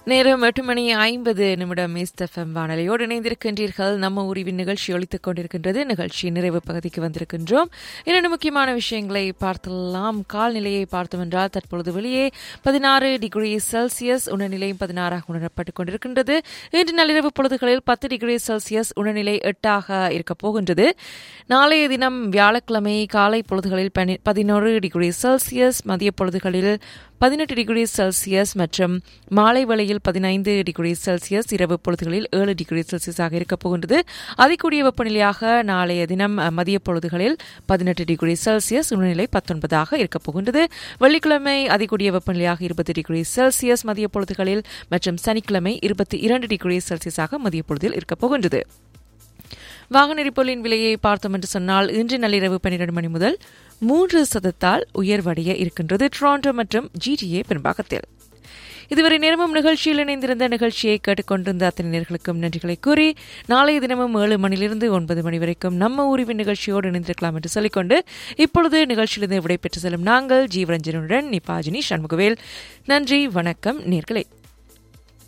நேரம் எட்டு மணி ஐம்பது நிமிடம் எஸ்எஃப்எம் வானொலியோடு இணைந்திருக்கின்றீர்கள் நம்ம உரிவின் நிகழ்ச்சி ஒழித்துக் கொண்டிருக்கின்றது நிகழ்ச்சி நிறைவு பகுதிக்கு வந்திருக்கின்றோம் இரண்டு முக்கியமான விஷயங்களை பார்த்தலாம் கால்நிலையை பார்த்தோம் என்றால் தற்பொழுது வெளியே பதினாறு டிகிரி செல்சியஸ் உணர்நிலை பதினாறாக உணரப்பட்டுக் கொண்டிருக்கின்றது இன்று நள்ளிரவு பொழுதுகளில் பத்து டிகிரி செல்சியஸ் உணர்நிலை எட்டாக இருக்கப் போகின்றது நாளைய தினம் வியாழக்கிழமை காலை பொழுதுகளில் பனி- பதினோரு டிகிரி செல்சியஸ் மதிய பொழுதுகளில் பதினெட்டு டிகிரி செல்சியஸ் மற்றும் மாலை வேளையில் பதினைந்து டிகிரி செல்சியஸ் இரவு பொழுதுகளில் ஏழு டிகிரி செல்சியஸாக இருக்கப் போகின்றது அதிகூடிய வெப்பநிலையாக நாளைய தினம் அஹ், மதிய பொழுதுகளில் பதினெட்டு டிகிரி செல்சியஸ் உணர்நிலை பத்தொன்பதாக இருக்கப் போகின்றது வெள்ளிக்கிழமை அதிகூடிய வெப்பநிலையாக இருபது டிகிரி செல்சியஸ் மதிய பொழுதுகளில் மற்றும் சனிக்கிழமை இருபத்தி இரண்டு டிகிரி செல்சியஸாக மதிய பொழுதில் இருக்கப் போகின்றது வாகன எரிபொருளின் விலையை பார்த்தோம் என்று சொன்னால் இன்று நள்ளிரவு பன்னிரண்டு மணி முதல் மூன்று சதத்தால் உயர்வடைய இருக்கின்றது டொரண்டோ மற்றும் ஜிடிஏ பெரும்பாகத்தில் இதுவரை நேரமும் நிகழ்ச்சியில் இணைந்திருந்த நிகழ்ச்சியை கேட்டுக்கொண்டிருந்த அத்தனை நேர்களுக்கும் நன்றிகளை கூறி நாளைய தினமும் ஏழு மணியிலிருந்து ஒன்பது மணி வரைக்கும் நம்ம உரிவின் நிகழ்ச்சியோடு இணைந்திருக்கலாம் என்று சொல்லிக்கொண்டு இப்பொழுது நிகழ்ச்சியிலிருந்து விடைபெற்று செல்லும் நாங்கள் ஜீவரஞ்சனுடன் நிபாஜினி சண்முகவேல் நன்றி வணக்கம் நேர்களே